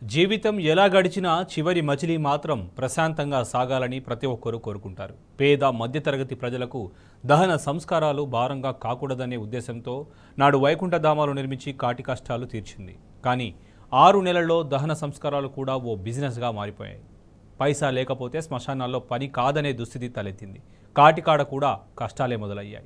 జీవితం ఎలా గడిచినా చివరి మజిలీ మాత్రం ప్రశాంతంగా సాగాలని ప్రతి ఒక్కరూ కోరుకుంటారు పేద మధ్యతరగతి ప్రజలకు దహన సంస్కారాలు భారంగా కాకూడదనే ఉద్దేశంతో నాడు వైకుంఠధామాలు నిర్మించి కాటి కష్టాలు తీర్చింది కానీ ఆరు నెలల్లో దహన సంస్కారాలు కూడా ఓ బిజినెస్గా మారిపోయాయి పైసా లేకపోతే శ్మశానాల్లో పని కాదనే దుస్థితి తలెత్తింది కాటికాడ కూడా కష్టాలే మొదలయ్యాయి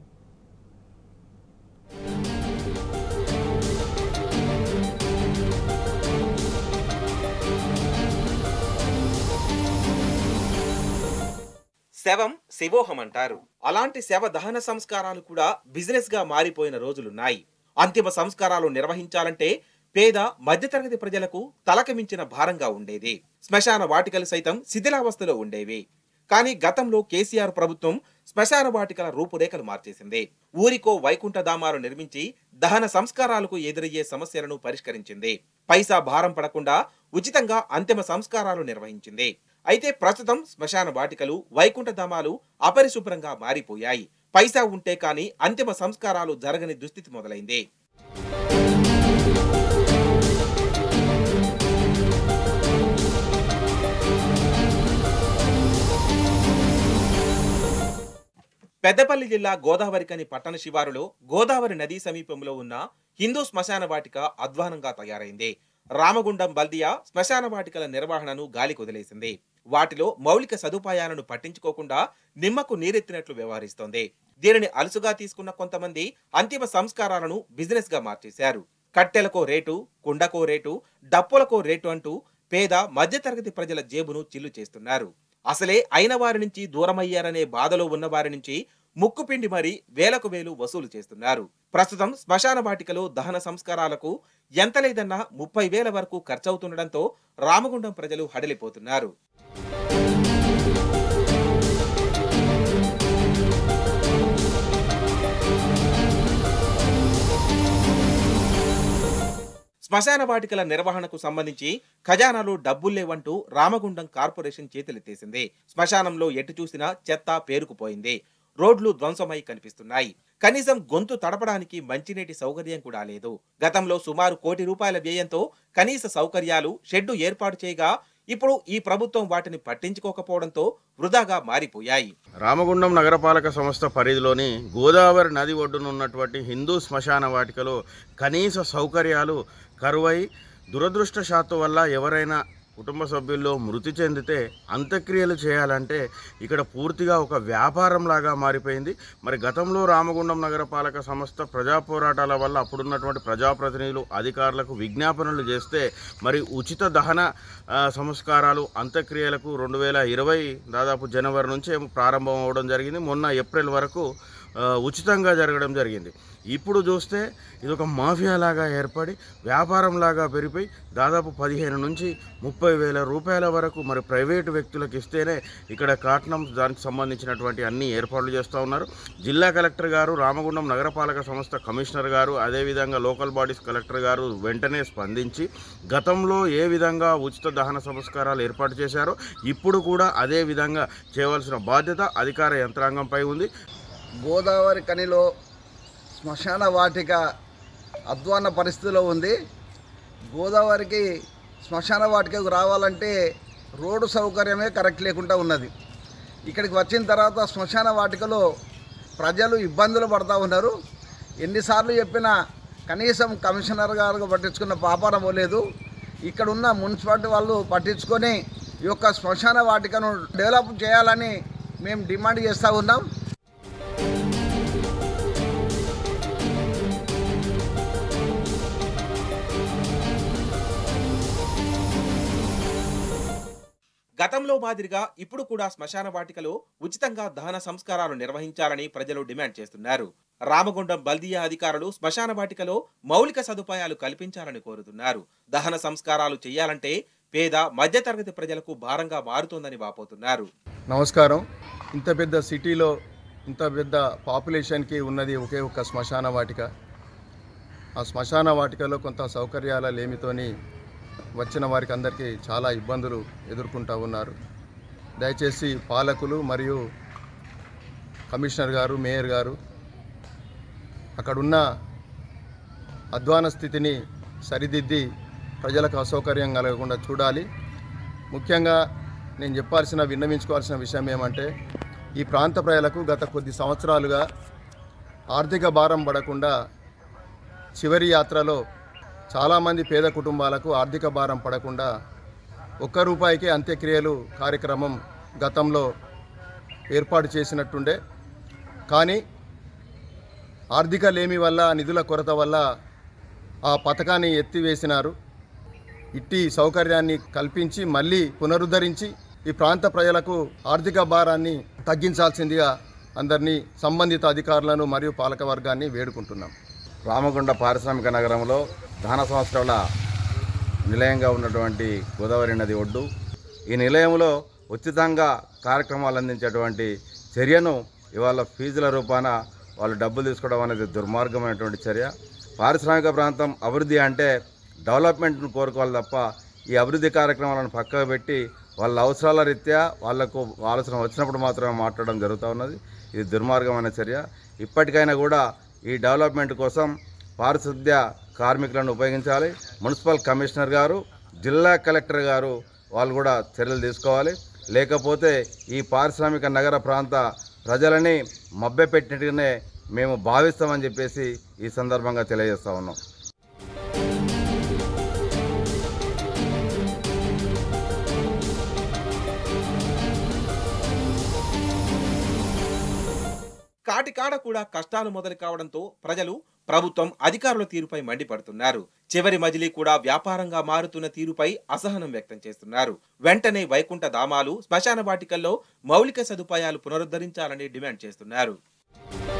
శవం శివోహం అంటారు అలాంటి శవ దహన సంస్కారాలు కూడా బిజినెస్ గా మారిపోయిన రోజులున్నాయి అంతిమ సంస్కారాలు నిర్వహించాలంటే పేద మధ్యతరగతి ప్రజలకు తలకమించిన భారంగా ఉండేది శ్మశాన వాటికలు సైతం శిథిలావస్థలో ఉండేవి కానీ గతంలో కేసీఆర్ ప్రభుత్వం శ్మశాన వాటికల రూపురేఖలు మార్చేసింది ఊరికో వైకుంఠధామాలు నిర్మించి దహన సంస్కారాలకు ఎదురయ్యే సమస్యలను పరిష్కరించింది పైసా భారం పడకుండా ఉచితంగా అంతిమ సంస్కారాలు నిర్వహించింది అయితే ప్రస్తుతం శ్మశాన వాటికలు వైకుంఠధామాలు అపరిశుభ్రంగా మారిపోయాయి పైసా ఉంటే కానీ అంతిమ సంస్కారాలు జరగని దుస్థితి మొదలైంది పెద్దపల్లి జిల్లా గోదావరికని పట్టణ శివారులో గోదావరి నదీ సమీపంలో ఉన్న హిందూ శ్మశాన వాటిక అధ్వానంగా తయారైంది రామగుండం బల్దియా శ్మశాన వాటికల నిర్వహణను గాలికి వదిలేసింది వాటిలో మౌలిక సదుపాయాలను పట్టించుకోకుండా నిమ్మకు నీరెత్తినట్లు వ్యవహరిస్తోంది దీనిని అలుసుగా తీసుకున్న కొంతమంది అంతిమ సంస్కారాలను బిజినెస్ గా మార్చేశారు కట్టెలకో రేటు కుండకో రేటు డప్పులకో రేటు అంటూ పేద మధ్యతరగతి ప్రజల జేబును చిల్లు చేస్తున్నారు అసలే అయిన వారి నుంచి దూరమయ్యారనే బాధలో ఉన్న వారి నుంచి ముక్కుపిండి మరీ వేలకు వేలు వసూలు చేస్తున్నారు ప్రస్తుతం శ్మశాన వాటికలో దహన సంస్కారాలకు ఎంత లేదన్నా ముప్పై వేల వరకు ఖర్చవుతుండటంతో రామగుండం ప్రజలు హడలిపోతున్నారు శ్మశాన వాటికల నిర్వహణకు సంబంధించి ఖజానాలో డబ్బులు లేవంటూ రామగుండం కార్పొరేషన్ చేతులెత్తేసింది శ్మశానంలో ఎటు చూసినా చెత్త పేరుకుపోయింది రోడ్లు ధ్వంసమై కనిపిస్తున్నాయి కనీసం గొంతు తడపడానికి మంచినీటి సౌకర్యం కూడా లేదు గతంలో సుమారు కోటి రూపాయల వ్యయంతో కనీస సౌకర్యాలు షెడ్డు ఏర్పాటు చేయగా ఇప్పుడు ఈ ప్రభుత్వం వాటిని పట్టించుకోకపోవడంతో వృధాగా మారిపోయాయి రామగుండం నగరపాలక సంస్థ పరిధిలోని గోదావరి నది ఒడ్డున ఉన్నటువంటి హిందూ శ్మశాన వాటికలో కనీస సౌకర్యాలు కరువై దురదృష్టశాత్తు వల్ల ఎవరైనా కుటుంబ సభ్యుల్లో మృతి చెందితే అంత్యక్రియలు చేయాలంటే ఇక్కడ పూర్తిగా ఒక వ్యాపారంలాగా మారిపోయింది మరి గతంలో రామగుండం నగరపాలక సంస్థ ప్రజా పోరాటాల వల్ల అప్పుడున్నటువంటి ప్రజాప్రతినిధులు అధికారులకు విజ్ఞాపనలు చేస్తే మరి ఉచిత దహన ఆ, సంస్కారాలు అంత్యక్రియలకు రెండు వేల ఇరవై దాదాపు జనవరి నుంచి ఏమో ప్రారంభం అవ్వడం జరిగింది మొన్న ఏప్రిల్ వరకు ఆ, ఉచితంగా జరగడం జరిగింది ఇప్పుడు చూస్తే ఇది ఒక మాఫియా లాగా ఏర్పడి వ్యాపారంలాగా పెరిగిపోయి దాదాపు పదిహేను నుంచి ముప్పై వేల రూపాయల వరకు మరి ప్రైవేటు వ్యక్తులకు ఇస్తేనే ఇక్కడ కాటనం దానికి సంబంధించినటువంటి అన్ని ఏర్పాట్లు చేస్తూ ఉన్నారు జిల్లా కలెక్టర్ గారు రామగుండం నగరపాలక సంస్థ కమిషనర్ గారు అదేవిధంగా లోకల్ బాడీస్ కలెక్టర్ గారు వెంటనే స్పందించి గతంలో ఏ విధంగా ఉచిత దహన సంస్కారాలు ఏర్పాటు చేశారో ఇప్పుడు కూడా అదే విధంగా చేయవలసిన బాధ్యత అధికార యంత్రాంగంపై ఉంది గోదావరి కనిలో శ్మశాన వాటిక అధ్వాన పరిస్థితిలో ఉంది గోదావరికి శ్మశాన వాటికకు రావాలంటే రోడ్డు సౌకర్యమే కరెక్ట్ లేకుండా ఉన్నది ఇక్కడికి వచ్చిన తర్వాత శ్మశాన వాటికలో ప్రజలు ఇబ్బందులు పడుతూ ఉన్నారు ఎన్నిసార్లు చెప్పినా కనీసం కమిషనర్ గారు పట్టించుకున్న పాపాన పోలేదు ఇక్కడ ఉన్న మున్సిపాలిటీ వాళ్ళు పట్టించుకొని ఈ యొక్క శ్మశాన వాటికను డెవలప్ చేయాలని మేము డిమాండ్ చేస్తూ ఉన్నాం గతంలో మాదిరిగా ఇప్పుడు కూడా శ్మశాన వాటికలో ఉచితంగా దహన సంస్కారాలు నిర్వహించాలని ప్రజలు డిమాండ్ చేస్తున్నారు రామగుండం బల్దియా అధికారులు శ్మశాన వాటికలో మౌలిక సదుపాయాలు కల్పించాలని కోరుతున్నారు దహన సంస్కారాలు చేయాలంటే పేద మధ్యతరగతి ప్రజలకు భారంగా మారుతోందని వాపోతున్నారు నమస్కారం ఇంత పెద్ద సిటీలో ఇంత పెద్ద పాపులేషన్కి ఉన్నది ఒకే ఒక శ్మశాన వాటిక ఆ శ్మశాన వాటికలో కొంత సౌకర్యాల లేమితోని వచ్చిన వారికి అందరికీ చాలా ఇబ్బందులు ఎదుర్కొంటూ ఉన్నారు దయచేసి పాలకులు మరియు కమిషనర్ గారు మేయర్ గారు అక్కడున్న అధ్వాన స్థితిని సరిదిద్ది ప్రజలకు అసౌకర్యం కలగకుండా చూడాలి ముఖ్యంగా నేను చెప్పాల్సిన విన్నవించుకోవాల్సిన విషయం ఏమంటే ఈ ప్రాంత ప్రజలకు గత కొద్ది సంవత్సరాలుగా ఆర్థిక భారం పడకుండా చివరి యాత్రలో చాలామంది పేద కుటుంబాలకు ఆర్థిక భారం పడకుండా ఒక్క రూపాయికే అంత్యక్రియలు కార్యక్రమం గతంలో ఏర్పాటు చేసినట్టుండే కానీ ఆర్థిక లేమి వల్ల నిధుల కొరత వల్ల ఆ పథకాన్ని ఎత్తివేసినారు ఇట్టి సౌకర్యాన్ని కల్పించి మళ్ళీ పునరుద్ధరించి ఈ ప్రాంత ప్రజలకు ఆర్థిక భారాన్ని తగ్గించాల్సిందిగా అందరినీ సంబంధిత అధికారులను మరియు పాలకవర్గాన్ని వేడుకుంటున్నాం రామగుండ పారిశ్రామిక నగరంలో దహన సంవత్సరాల నిలయంగా ఉన్నటువంటి గోదావరి నది ఒడ్డు ఈ నిలయంలో ఉచితంగా కార్యక్రమాలు అందించేటువంటి చర్యను ఇవాళ ఫీజుల రూపాన వాళ్ళు డబ్బులు తీసుకోవడం అనేది దుర్మార్గమైనటువంటి చర్య పారిశ్రామిక ప్రాంతం అభివృద్ధి అంటే డెవలప్మెంట్ను కోరుకోవాలి తప్ప ఈ అభివృద్ధి కార్యక్రమాలను పక్కకు పెట్టి వాళ్ళ అవసరాల రీత్యా వాళ్లకు ఆలోచన వచ్చినప్పుడు మాత్రమే మాట్లాడడం జరుగుతూ ఉన్నది ఇది దుర్మార్గమైన చర్య ఇప్పటికైనా కూడా ఈ డెవలప్మెంట్ కోసం పారిశుద్ధ్య కార్మికులను ఉపయోగించాలి మున్సిపల్ కమిషనర్ గారు జిల్లా కలెక్టర్ గారు వాళ్ళు కూడా చర్యలు తీసుకోవాలి లేకపోతే ఈ పారిశ్రామిక నగర ప్రాంత ప్రజలని మభ్యపెట్టినట్టుగానే మేము భావిస్తామని చెప్పేసి ఈ సందర్భంగా తెలియజేస్తా ఉన్నాం కాటికాడ కూడా కష్టాలు మొదలు కావడంతో ప్రజలు ప్రభుత్వం అధికారుల తీరుపై మండిపడుతున్నారు చివరి మజిలీ కూడా వ్యాపారంగా మారుతున్న తీరుపై అసహనం వ్యక్తం చేస్తున్నారు వెంటనే వైకుంఠ ధామాలు శ్మశాన వాటికల్లో మౌలిక సదుపాయాలు పునరుద్ధరించాలని డిమాండ్ చేస్తున్నారు